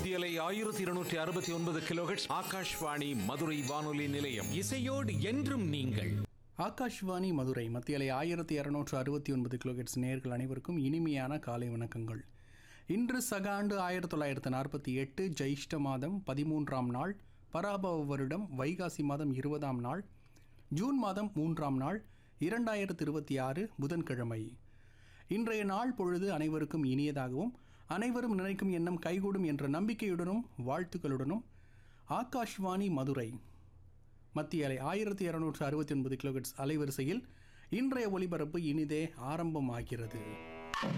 மத்தியலை ஆயிரத்தி இருநூற்றி அறுபத்தி ஒன்பது கிலோஹெட்ஸ் ஆகாஷ்வாணி மதுரை வானொலி நிலையம் இசையோடு என்றும் நீங்கள் ஆகாஷ்வாணி மதுரை மத்தியலை ஆயிரத்தி இரநூற்று அறுபத்தி ஒன்பது கிலோஹெட்ஸ் நேர்கள் அனைவருக்கும் இனிமையான காலை வணக்கங்கள் இன்று சகாண்டு ஆயிரத்தி தொள்ளாயிரத்து நாற்பத்தி எட்டு ஜெயிஷ்ட மாதம் பதிமூன்றாம் நாள் பராபவ வருடம் வைகாசி மாதம் இருபதாம் நாள் ஜூன் மாதம் மூன்றாம் நாள் இரண்டாயிரத்து இருபத்தி ஆறு புதன்கிழமை இன்றைய நாள் பொழுது அனைவருக்கும் இனியதாகவும் அனைவரும் நினைக்கும் எண்ணம் கைகூடும் என்ற நம்பிக்கையுடனும் வாழ்த்துக்களுடனும் ஆகாஷ்வாணி மதுரை மத்திய அலை ஆயிரத்தி இரநூற்று அறுபத்தி ஒன்பது கிலோஹெட்ஸ் அலைவரிசையில் இன்றைய ஒளிபரப்பு இனிதே ஆரம்பமாகிறது